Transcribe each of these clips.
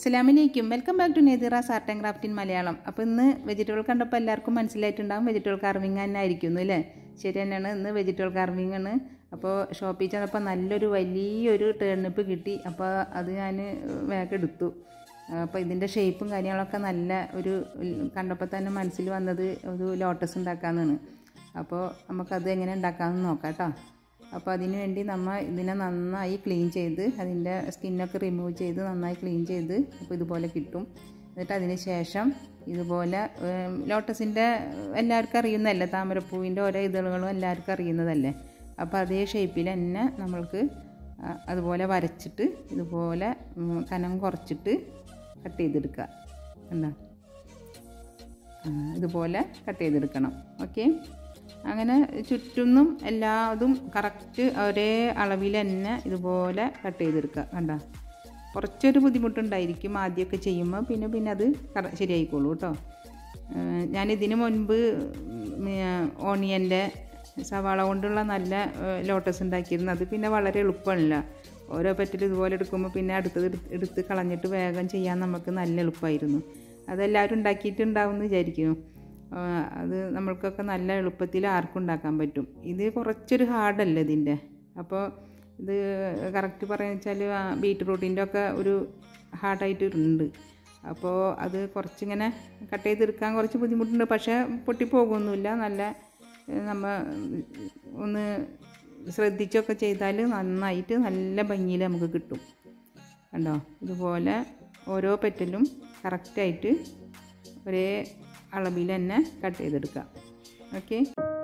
അസ്സലാമലൈക്കും welcome back to Nadira's art and craft in Malayalam അപ്പോൾ ഇന്ന് വെജിറ്റബിൾ കണ്ടപ്പോൾ എല്ലാവർക്കും മനസ്സിലായിട്ടുണ്ടാകും വെജിറ്റബിൾ കാർവിങ് തന്നെ ആയിരിക്കുന്നു അല്ലേ ശരി തന്നെയാണ് ഇന്ന് വെജിറ്റബിൾ കാർവിങ് ആണ് അപ്പോൾ ഷോപ്പിൽ ചെന്നപ്പോൾ നല്ലൊരു വലിയൊരു ടേണിപ്പ് കിട്ടി അപ്പോൾ അത് ഞാൻ വേഗം എടുത്തു അപ്പോൾ ഇതിൻ്റെ ഷേപ്പും കാര്യങ്ങളൊക്കെ നല്ല ഒരു കണ്ടപ്പോൾ തന്നെ മനസ്സിൽ വന്നത് ഒരു ലോട്ടസ് ഉണ്ടാക്കാമെന്നാണ് അപ്പോൾ നമുക്കത് എങ്ങനെ ഉണ്ടാക്കാമെന്ന് നോക്കാം കേട്ടോ അപ്പോൾ അതിന് വേണ്ടി നമ്മൾ ഇതിനെ നന്നായി ക്ലീൻ ചെയ്ത് അതിൻ്റെ സ്കിന്നൊക്കെ റിമൂവ് ചെയ്ത് നന്നായി ക്ലീൻ ചെയ്ത് അപ്പോൾ ഇതുപോലെ കിട്ടും എന്നിട്ട് അതിന് ശേഷം ഇതുപോലെ ലോട്ടസിൻ്റെ എല്ലാവർക്കും അറിയുന്നതല്ലേ താമരപ്പൂവിൻ്റെ ഓരോ ഇതളുകളും എല്ലാവർക്കും അറിയുന്നതല്ലേ അപ്പോൾ അതേ ഷേപ്പിൽ തന്നെ നമ്മൾക്ക് അതുപോലെ വരച്ചിട്ട് ഇതുപോലെ കനം കുറച്ചിട്ട് കട്ട് ചെയ്തെടുക്കുക എന്താ ഇതുപോലെ കട്ട് ചെയ്തെടുക്കണം ഓക്കെ അങ്ങനെ ചുറ്റുന്നും എല്ലാതും കറക്റ്റ് ഒരേ അളവിൽ തന്നെ ഇതുപോലെ കട്ട് ചെയ്തെടുക്കുക കണ്ട കുറച്ചൊരു ബുദ്ധിമുട്ടുണ്ടായിരിക്കും ആദ്യമൊക്കെ ചെയ്യുമ്പോൾ പിന്നെ പിന്നെ അത് ശരിയായിക്കോളൂ കേട്ടോ ഞാനിതിന് മുൻപ് ഓണിയൻ്റെ സവാള കൊണ്ടുള്ള നല്ല ലോട്ടസ് ഉണ്ടാക്കിയിരുന്നു അത് പിന്നെ വളരെ എളുപ്പമല്ല ഓരോ പറ്റിൽ ഇതുപോലെ എടുക്കുമ്പോൾ പിന്നെ അടുത്തത് എടുത്ത് കളഞ്ഞിട്ട് വേഗം ചെയ്യാൻ നമുക്ക് നല്ല എളുപ്പമായിരുന്നു അതെല്ലാവരും ഉണ്ടാക്കിയിട്ടുണ്ടാവും എന്ന് വിചാരിക്കുന്നു അത് നമ്മൾക്കൊക്കെ നല്ല എളുപ്പത്തിൽ ആർക്കും ഉണ്ടാക്കാൻ പറ്റും ഇത് കുറച്ചൊരു ഹാർഡല്ല ഇതിൻ്റെ അപ്പോൾ ഇത് കറക്റ്റ് പറയുക വെച്ചാൽ ബീറ്റ്റൂട്ടിൻ്റെ ഒക്കെ ഒരു ഹാർഡായിട്ട് ഉണ്ട് അപ്പോൾ അത് കുറച്ചിങ്ങനെ കട്ട് ചെയ്തെടുക്കാൻ കുറച്ച് ബുദ്ധിമുട്ടുണ്ട് പക്ഷേ പൊട്ടിപ്പോകുമൊന്നുമില്ല നല്ല നമ്മൾ ഒന്ന് ശ്രദ്ധിച്ചൊക്കെ ചെയ്താൽ നന്നായിട്ട് നല്ല ഭംഗിയിൽ നമുക്ക് കിട്ടും കണ്ടോ ഇതുപോലെ ഓരോ പെറ്റലും കറക്റ്റായിട്ട് ഒരേ അളവിൽ തന്നെ കട്ട് ചെയ്തെടുക്കാം ഓക്കെ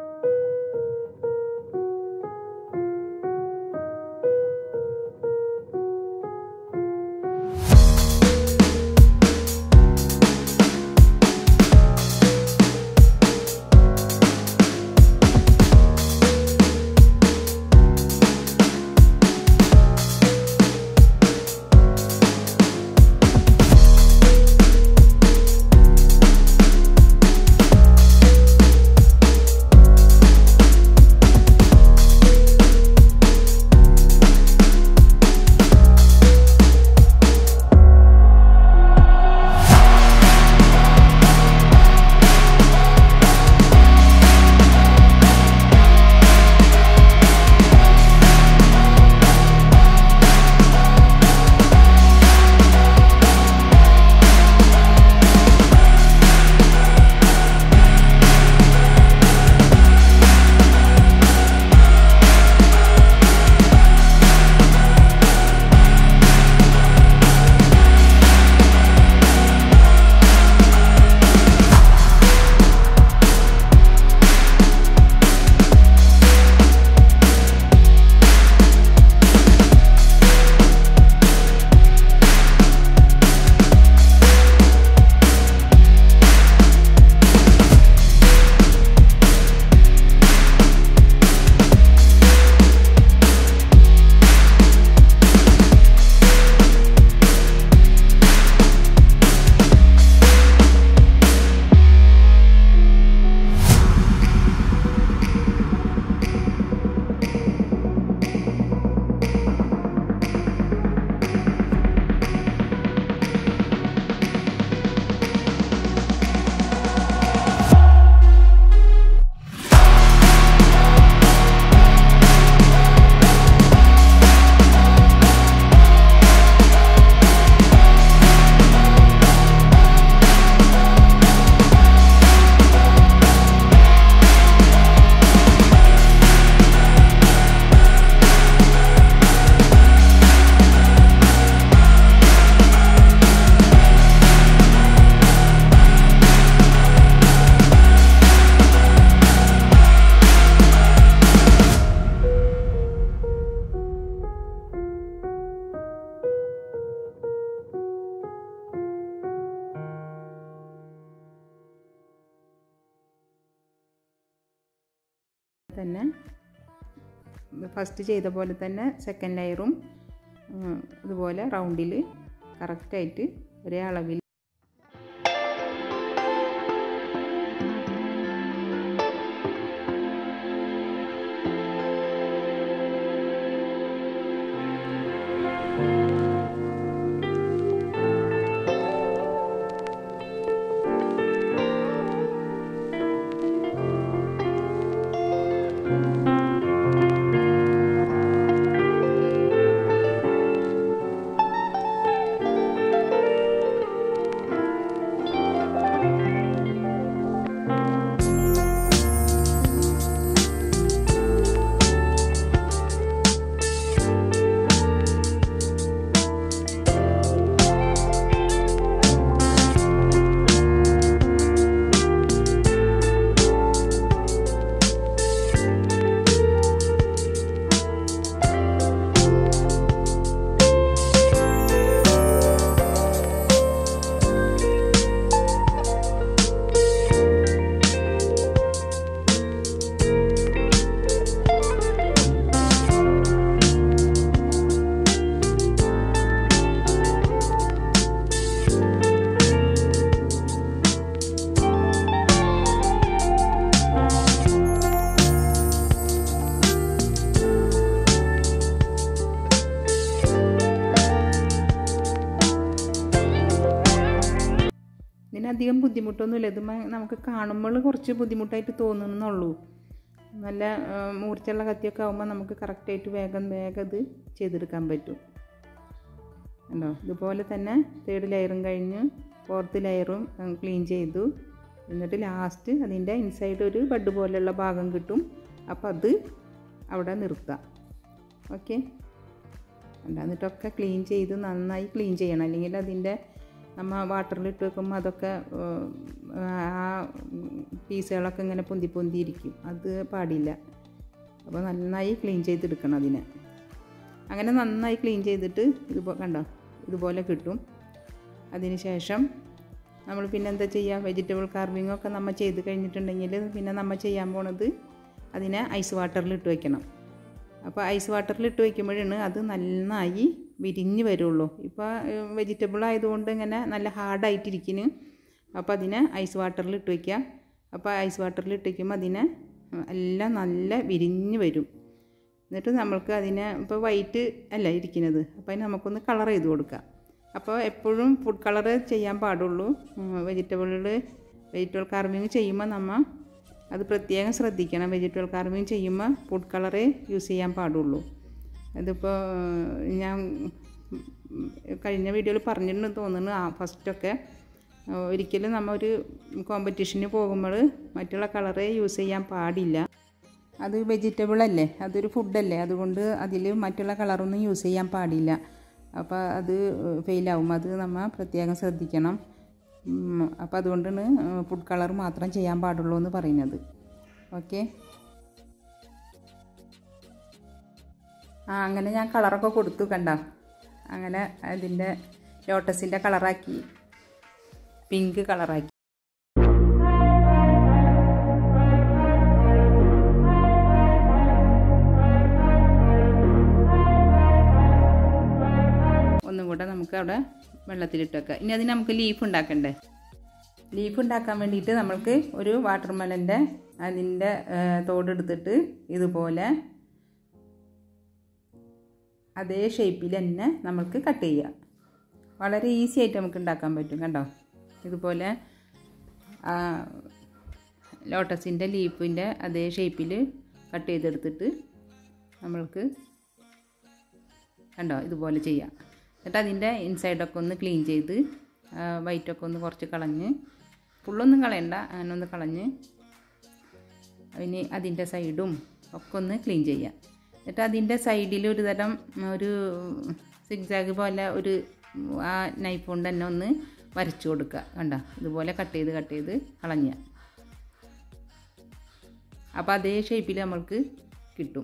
തന്നെ ഫസ്റ്റ് ചെയ്ത പോലെ തന്നെ സെക്കൻഡ് ലെയറും ഇതുപോലെ റൗണ്ടിൽ കറക്റ്റായിട്ട് ഒരേ അളവിൽ പിന്നെ അധികം ബുദ്ധിമുട്ടൊന്നുമില്ല ഇത് മ- നമുക്ക് കാണുമ്പോൾ കുറച്ച് ബുദ്ധിമുട്ടായിട്ട് തോന്നുന്നുള്ളൂ നല്ല ആ, മൂർച്ചയുള്ള കത്തിയൊക്കെ ആകുമ്പോൾ നമുക്ക് കറക്റ്റായിട്ട് വേഗം വേഗം ഇത് ചെയ്തെടുക്കാൻ പറ്റും ഉണ്ടോ ഇതുപോലെ തന്നെ തേർഡ് ലെയറും കഴിഞ്ഞ് ഫോർത്ത് ലെയറും ക്ലീൻ ചെയ്തു എന്നിട്ട് ലാസ്റ്റ് അതിൻ്റെ ഇൻസൈഡ് ഒരു ബഡ് പോലെയുള്ള ഭാഗം കിട്ടും അപ്പോൾ അത് അവിടെ നിർത്താം ഓക്കെ ഉണ്ട് എന്നിട്ടൊക്കെ ക്ലീൻ ചെയ്ത് നന്നായി ക്ലീൻ ചെയ്യണം അല്ലെങ്കിൽ അതിൻ്റെ നമ്മൾ വാട്ടറിൽ ഇട്ട് വെക്കുമ്പോൾ അതൊക്കെ ഏഹ്, ആ പീസുകളൊക്കെ ഇങ്ങനെ പൊന്തി പൊന്തി ഇരിക്കും അത് പാടില്ല അപ്പോൾ നന്നായി ക്ലീൻ ചെയ്തെടുക്കണം അതിനെ അങ്ങനെ നന്നായി ക്ലീൻ ചെയ്തിട്ട് ഇതുപോ കണ്ടോ ഇതുപോലെ കിട്ടും അതിന് ശേഷം നമ്മൾ പിന്നെ എന്താ ചെയ്യുക വെജിറ്റബിൾ കാർവിംഗ് ഒക്കെ നമ്മൾ ചെയ്ത് കഴിഞ്ഞിട്ടുണ്ടെങ്കിൽ പിന്നെ നമ്മൾ ചെയ്യാൻ പോണത് അതിനെ ഐസ് വാട്ടറിൽ ഇട്ട് വയ്ക്കണം അപ്പോൾ ഐസ് വാട്ടറിൽ ഇട്ട് വയ്ക്കുമ്പോഴാണ് അത് നന്നായി വിരിഞ്ഞ് വരുള്ളൂ ഇപ്പോൾ വെജിറ്റബിൾ ആയതുകൊണ്ട് ഇങ്ങനെ നല്ല ഹാർഡായിട്ടിരിക്കുന്നു അപ്പോൾ അതിനെ ഐസ് വാട്ടറിൽ ഇട്ട് വയ്ക്കുക അപ്പോൾ ഐസ് വാട്ടറിൽ ഇട്ട് വയ്ക്കുമ്പോൾ അതിനെ എല്ലാം നല്ല വിരിഞ്ഞ് വരും എന്നിട്ട് നമ്മൾക്ക് അതിനെ ഇപ്പോൾ വൈറ്റ് അല്ല ഇരിക്കുന്നത് അപ്പോൾ അതിന് നമുക്കൊന്ന് കളർ ചെയ്ത് കൊടുക്കാം അപ്പോൾ എപ്പോഴും ഫുഡ് കളർ ചെയ്യാൻ പാടുള്ളൂ വെജിറ്റബിളിൽ വെജിറ്റബിൾ കാർവിങ് ചെയ്യുമ്പോൾ നമ്മൾ അത് പ്രത്യേകം ശ്രദ്ധിക്കണം വെജിറ്റബിൾ കാർവിങ് ചെയ്യുമ്പോൾ ഫുഡ് കളറേ യൂസ് ചെയ്യാൻ പാടുള്ളൂ അതിപ്പോൾ ഞാൻ കഴിഞ്ഞ വീഡിയോയിൽ പറഞ്ഞിട്ടുണ്ട് തോന്നുന്നു ആ ഫസ്റ്റൊക്കെ ഒരിക്കലും നമ്മൾ ഒരു കോമ്പറ്റീഷന് പോകുമ്പോൾ മറ്റുള്ള കളറേ യൂസ് ചെയ്യാൻ പാടില്ല അത് വെജിറ്റബിൾ അല്ലേ അതൊരു ഫുഡല്ലേ അതുകൊണ്ട് അതിൽ മറ്റുള്ള കളറൊന്നും യൂസ് ചെയ്യാൻ പാടില്ല അപ്പോൾ അത് ഫെയിലാവും അത് നമ്മൾ പ്രത്യേകം ശ്രദ്ധിക്കണം അപ്പോൾ അതുകൊണ്ടാണ് ഫുഡ് കളർ മാത്രം ചെയ്യാൻ പാടുള്ളൂ എന്ന് പറയുന്നത് ഓക്കെ ആ അങ്ങനെ ഞാൻ കളറൊക്കെ കൊടുത്തു കണ്ട അങ്ങനെ അതിൻ്റെ ലോട്ടസിൻ്റെ കളറാക്കി പിങ്ക് കളറാക്കി ഒന്നും കൂടെ നമുക്ക് അവിടെ വെള്ളത്തിലിട്ട് വെക്കാം ഇനി അതിന് നമുക്ക് ലീഫ് ഉണ്ടാക്കണ്ടേ ലീഫ് ഉണ്ടാക്കാൻ വേണ്ടിയിട്ട് നമ്മൾക്ക് ഒരു വാട്ടർ മെലൻ്റെ അതിൻ്റെ തോടെടുത്തിട്ട് ഇതുപോലെ അതേ ഷേപ്പിൽ തന്നെ നമ്മൾക്ക് കട്ട് ചെയ്യുക വളരെ ഈസി ആയിട്ട് നമുക്ക് ഉണ്ടാക്കാൻ പറ്റും കണ്ടോ ഇതുപോലെ ലോട്ടസിൻ്റെ ലീഫിൻ്റെ അതേ ഷേപ്പിൽ കട്ട് ചെയ്തെടുത്തിട്ട് നമ്മൾക്ക് കണ്ടോ ഇതുപോലെ ചെയ്യാം എന്നിട്ട് അതിൻ്റെ ഇൻസൈഡൊക്കെ ഒന്ന് ക്ലീൻ ചെയ്ത് വൈറ്റൊക്കെ ഒന്ന് കുറച്ച് കളഞ്ഞ് ഫുള്ളൊന്നും കളയണ്ട അങ്ങനെ ഒന്ന് കളഞ്ഞ് ഇനി അതിൻ്റെ സൈഡും ഒക്കെ ഒന്ന് ക്ലീൻ ചെയ്യാം എന്നിട്ട് അതിൻ്റെ സൈഡിൽ ഒരു തരം ഒരു സിഗ്സാഗ് പോലെ ഒരു ആ നൈഫ് കൊണ്ട് തന്നെ ഒന്ന് വരച്ചു കൊടുക്കുക കണ്ട ഇതുപോലെ കട്ട് ചെയ്ത് കട്ട് ചെയ്ത് കളഞ്ഞ അപ്പോൾ അതേ ഷേപ്പിൽ നമ്മൾക്ക് കിട്ടും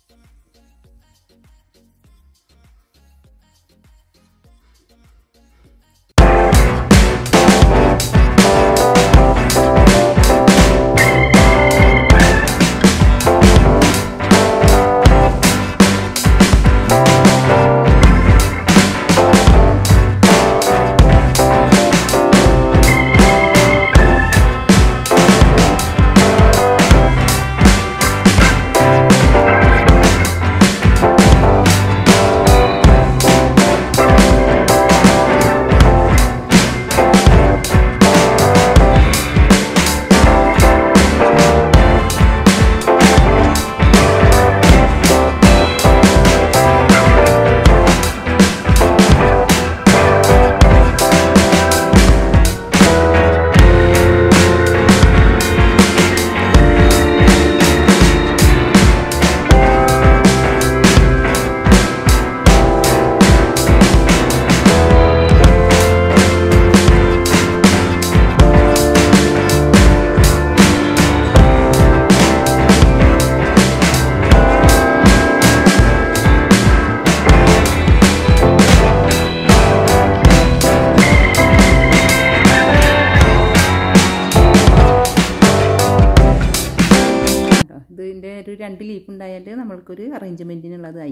ഇതിൻ്റെ ഒരു രണ്ട് ലീഫ് ഉണ്ടായാൽ നമ്മൾക്കൊരു അറേഞ്ച്മെൻറ്റിനുള്ളതായി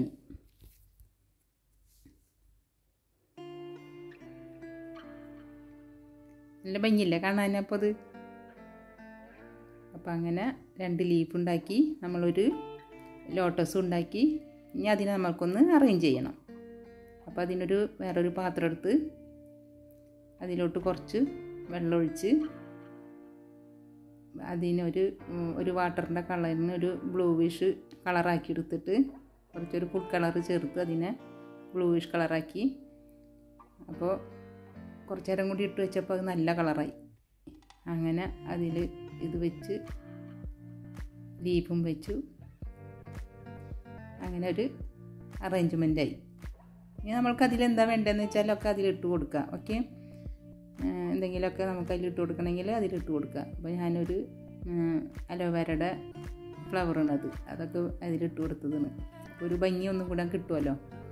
നല്ല ഭംഗിയില്ലേ കാണാനപ്പോൾ അത് അപ്പോൾ അങ്ങനെ രണ്ട് ലീഫ് ഉണ്ടാക്കി നമ്മളൊരു ലോട്ടസ് ഉണ്ടാക്കി ഇനി അതിനെ നമ്മൾക്കൊന്ന് അറേഞ്ച് ചെയ്യണം അപ്പോൾ അതിനൊരു വേറൊരു പാത്രം എടുത്ത് അതിലോട്ട് കുറച്ച് വെള്ളമൊഴിച്ച് അതിനൊരു ഉം, ഒരു വാട്ടറിൻ്റെ കളറിന് ഒരു ബ്ലൂവിഷ് കളറാക്കി എടുത്തിട്ട് കുറച്ചൊരു ഫുഡ് കളർ ചേർത്ത് അതിനെ ബ്ലൂവിഷ് കളറാക്കി അപ്പോൾ കുറച്ച് നേരം കൂടി ഇട്ട് വെച്ചപ്പോൾ അത് നല്ല കളറായി അങ്ങനെ അതിൽ ഇത് വെച്ച് ലീഫും വെച്ചു അങ്ങനെ ഒരു അറേഞ്ച്മെൻ്റായി ഇനി നമ്മൾക്ക് അതിലെന്താ വേണ്ടതെന്ന് വെച്ചാലൊക്കെ അതിലിട്ട് കൊടുക്കുക ഓക്കെ എന്തെങ്കിലുമൊക്കെ നമുക്ക് അതിലിട്ട് കൊടുക്കണമെങ്കിൽ അതിലിട്ട് കൊടുക്കുക അപ്പോൾ ഞാനൊരു അലോവേരയുടെ ഫ്ലവറാണത് അതൊക്കെ അതിലിട്ട് കൊടുത്തതാണ് അപ്പോൾ ഒരു ഭംഗി ഒന്നും കൂടെ കിട്ടുമല്ലോ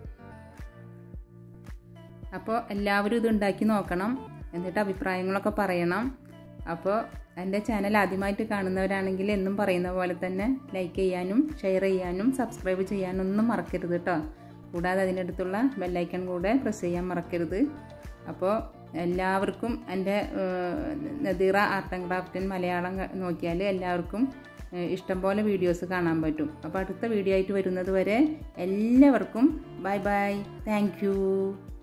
അപ്പോൾ എല്ലാവരും ഇത് ഉണ്ടാക്കി നോക്കണം എന്നിട്ട് അഭിപ്രായങ്ങളൊക്കെ പറയണം അപ്പോൾ എൻ്റെ ചാനൽ ആദ്യമായിട്ട് കാണുന്നവരാണെങ്കിൽ എന്നും പറയുന്ന പോലെ തന്നെ ലൈക്ക് ചെയ്യാനും ഷെയർ ചെയ്യാനും സബ്സ്ക്രൈബ് ചെയ്യാനും ഒന്നും മറക്കരുത് കേട്ടോ കൂടാതെ അതിനടുത്തുള്ള ബെല്ലൈക്കൺ കൂടെ പ്രസ് ചെയ്യാൻ മറക്കരുത് അപ്പോൾ എല്ലാവർക്കും എൻ്റെ Nadira art and craft in Malayalam ക- നോക്കിയാൽ എല്ലാവർക്കും ഏഹ്, ഇഷ്ടംപോലെ വീഡിയോസ് കാണാൻ പറ്റും അപ്പോൾ അടുത്ത വീഡിയോ ആയിട്ട് വരുന്നത് വരെ എല്ലാവർക്കും ബൈ ബൈ താങ്ക് യു